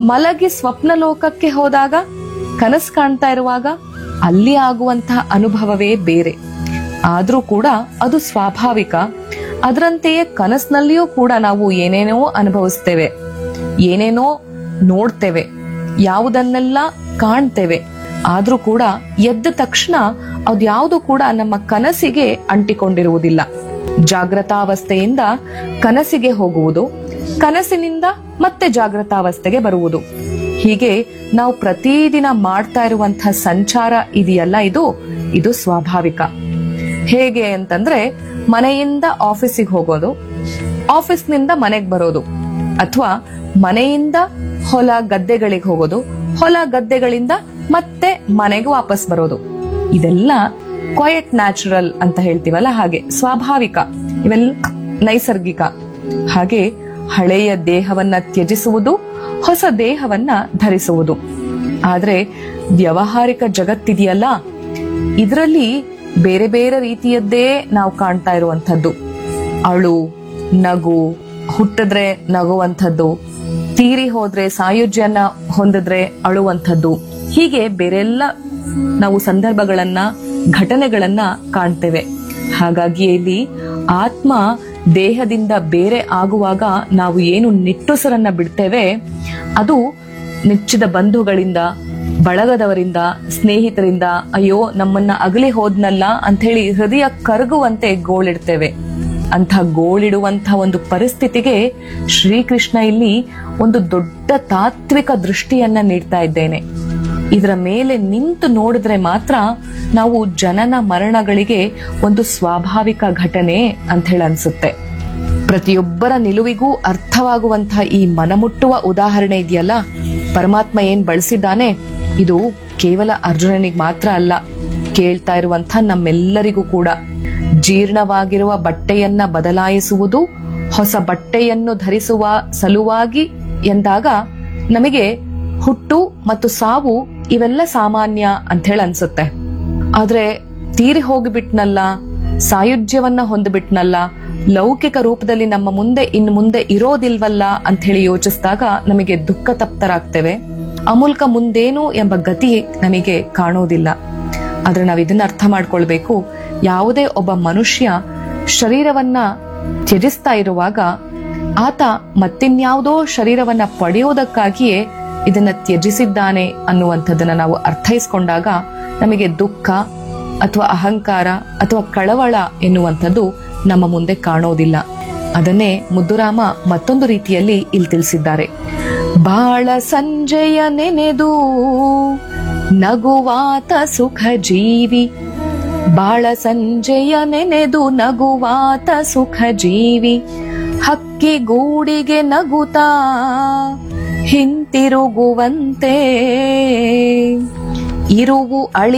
ಮಲಗಿ ಸ್ವಪ್ನ ಲೋಕಕ್ಕೆ ಹೋದಾಗ ಕನಸು ಕಾಣ್ತಾ ಇರುವಾಗ ಅಲ್ಲಿ ಆಗುವಂತಹ ಅನುಭವವೇ ಬೇರೆ ಆದ್ರೂ ಕೂಡ ಅದು ಸ್ವಾಭಾವಿಕ ಅದರಂತೆಯೇ ಕನಸಿನಲ್ಲಿಯೂ ಕೂಡ ನಾವು ಏನೇನೋ ಅನುಭವಿಸ್ತೇವೆ ಏನೇನೋ ನೋಡ್ತೇವೆ ಯಾವುದನ್ನೆಲ್ಲ ಕಾಣ್ತೇವೆ ಆದ್ರೂ ಕೂಡ ಎದ್ದ ತಕ್ಷಣ ಅದ್ಯಾವುದು ಕೂಡ ನಮ್ಮ ಕನಸಿಗೆ ಅಂಟಿಕೊಂಡಿರುವುದಿಲ್ಲ ಜಾಗೃತಾವಸ್ಥೆಯಿಂದ ಕನಸಿಗೆ ಹೋಗುವುದು ಕನಸಿನಿಂದ ಮತ್ತೆ ಜಾಗೃತಾವಸ್ಥೆಗೆ ಬರುವುದು ಹೀಗೆ ನಾವು ಪ್ರತಿದಿನ ಮಾಡ್ತಾ ಇರುವಂತಹ ಸಂಚಾರ ಇದೆಯಲ್ಲ ಇದು ಇದು ಸ್ವಾಭಾವಿಕ ಹೇಗೆ ಅಂತಂದ್ರೆ ಮನೆಯಿಂದ ಆಫೀಸಿಗೆ ಹೋಗೋದು ಆಫೀಸ್ನಿಂದ ಮನೆಗೆ ಬರೋದು ಅಥವಾ ಮನೆಯಿಂದ ಹೊಲ ಗದ್ದೆಗಳಿಗೆ ಹೋಗೋದು ಹೊಲ ಗದ್ದೆಗಳಿಂದ ಮತ್ತೆ ಮನೆಗೆ ವಾಪಸ್ ಬರೋದು ಇದೆಲ್ಲ ಕ್ವಯಟ್ ನ್ಯಾಚುರಲ್ ಅಂತ ಹೇಳ್ತೀವಲ್ಲ ಹಾಗೆ ಸ್ವಾಭಾವಿಕ ಇವೆಲ್ಲ ನೈಸರ್ಗಿಕ ಹಾಗೆ ಹಳೆಯ ದೇಹವನ್ನ ತ್ಯಜಿಸುವುದು ಹೊಸ ದೇಹವನ್ನ ಧರಿಸುವುದು ಆದ್ರೆ ವ್ಯವಹಾರಿಕ ಜಗತ್ತಿದೆಯಲ್ಲ ಇದರಲ್ಲಿ ಬೇರೆ ಬೇರೆ ರೀತಿಯದ್ದೇ ನಾವು ಕಾಣ್ತಾ ಇರುವಂತದ್ದು ಅಳು ನಗು ಹುಟ್ಟಿದ್ರೆ ನಗುವಂಥದ್ದು ತೀರಿ ಹೋದ್ರೆ ಸಾಯುಜ್ಯನ ಹೊಂದಿದ್ರೆ ಅಳುವಂಥದ್ದು ಹೀಗೆ ಬೇರೆಲ್ಲ ನಾವು ಸಂದರ್ಭಗಳನ್ನ ಘಟನೆಗಳನ್ನ ಕಾಣ್ತೇವೆ ಹಾಗಾಗಿ ಇಲ್ಲಿ ಆತ್ಮ ದೇಹದಿಂದ ಬೇರೆ ಆಗುವಾಗ ನಾವು ಏನು ನಿಟ್ಟುಸರನ್ನ ಬಿಡ್ತೇವೆ ಅದು ನೆಚ್ಚಿದ ಬಂಧುಗಳಿಂದ ಬಳಗದವರಿಂದ ಸ್ನೇಹಿತರಿಂದ ಅಯ್ಯೋ ನಮ್ಮನ್ನ ಅಗಲಿ ಹೋದ್ನಲ್ಲ ಅಂತ ಹೇಳಿ ಹೃದಯ ಕರಗುವಂತೆ ಗೋಳಿಡ್ತೇವೆ ಅಂಥ ಗೋಳಿಡುವಂಥ ಒಂದು ಪರಿಸ್ಥಿತಿಗೆ ಶ್ರೀಕೃಷ್ಣ ಇಲ್ಲಿ ಒಂದು ದೊಡ್ಡ ತಾತ್ವಿಕ ದೃಷ್ಟಿಯನ್ನ ನೀಡ್ತಾ ಇದ್ದೇನೆ ಇದರ ಮೇಲೆ ನಿಂತು ನೋಡಿದ್ರೆ ಮಾತ್ರ ನಾವು ಜನನ ಮರಣಗಳಿಗೆ ಒಂದು ಸ್ವಾಭಾವಿಕ ಘಟನೆ ಅಂತ ಹೇಳಿ ಅನ್ಸುತ್ತೆ ಪ್ರತಿಯೊಬ್ಬರ ನಿಲುವಿಗೂ ಅರ್ಥವಾಗುವಂತಹ ಈ ಮನಮುಟ್ಟುವ ಉದಾಹರಣೆ ಇದೆಯಲ್ಲ ಪರಮಾತ್ಮ ಏನ್ ಬಳಸಿದ್ದಾನೆ ಇದು ಕೇವಲ ಅರ್ಜುನನಿಗೆ ಮಾತ್ರ ಅಲ್ಲ ಕೇಳ್ತಾ ಇರುವಂತ ನಮ್ಮೆಲ್ಲರಿಗೂ ಕೂಡ ಜೀರ್ಣವಾಗಿರುವ ಬಟ್ಟೆಯನ್ನ ಬದಲಾಯಿಸುವುದು ಹೊಸ ಬಟ್ಟೆಯನ್ನು ಧರಿಸುವ ಸಲುವಾಗಿ ಎಂದಾಗ ನಮಗೆ ಹುಟ್ಟು ಮತ್ತು ಸಾವು ಇವೆಲ್ಲ ಸಾಮಾನ್ಯ ಅಂತ ಹೇಳಿ ಅನ್ಸುತ್ತೆ ಆದ್ರೆ ತೀರಿ ಹೋಗಿಬಿಟ್ನಲ್ಲ ಸಾಯುಜ್ಯವನ್ನ ಹೊಂದ್ಬಿಟ್ನಲ್ಲ ಲೌಕಿಕ ರೂಪದಲ್ಲಿ ನಮ್ಮ ಮುಂದೆ ಇನ್ನು ಮುಂದೆ ಇರೋದಿಲ್ವಲ್ಲ ಅಂತ ಹೇಳಿ ಯೋಚಿಸಿದಾಗ ನಮಗೆ ದುಃಖ ತಪ್ತರಾಗ್ತೇವೆ ಅಮೂಲ್ಕ ಮುಂದೇನು ಎಂಬ ಗತಿ ನಮಗೆ ಕಾಣೋದಿಲ್ಲ ಆದ್ರೆ ನಾವು ಇದನ್ನ ಅರ್ಥ ಮಾಡ್ಕೊಳ್ಬೇಕು ಯಾವುದೇ ಒಬ್ಬ ಮನುಷ್ಯ ಶರೀರವನ್ನ ತ್ಯಜಿಸ್ತಾ ಇರುವಾಗ ಆತ ಮತ್ತಿನ್ಯಾವುದೋ ಶರೀರವನ್ನ ಪಡೆಯೋದಕ್ಕಾಗಿಯೇ ಇದನ್ನ ತ್ಯಜಿಸಿದ್ದಾನೆ ಅನ್ನುವಂಥದ್ದನ್ನ ನಾವು ಅರ್ಥೈಸ್ಕೊಂಡಾಗ ನಮಗೆ ದುಃಖ ಅಥವಾ ಅಹಂಕಾರ ಅಥವಾ ಕಳವಳ ಎನ್ನುವಂಥದ್ದು ನಮ್ಮ ಮುಂದೆ ಕಾಣೋದಿಲ್ಲ ಅದನ್ನೇ ಮುದ್ದುರಾಮ ಮತ್ತೊಂದು ರೀತಿಯಲ್ಲಿ ಇಲ್ಲಿ ತಿಳಿಸಿದ್ದಾರೆ ಬಾಳ ಸಂಜೆಯ ನೆನೆದು ನಗುವಾತ ಸುಖ ಜೀವಿ ಬಾಳ ಸಂಜೆಯ ನೆನೆದು ನಗುವಾತ ಸುಖ ಜೀವಿ ಹಕ್ಕಿ ಗೂಡಿಗೆ ನಗುತ್ತಾ ಹಿಂತಿರುಗುವಂತೆ ಇರುವು ಅಳಿ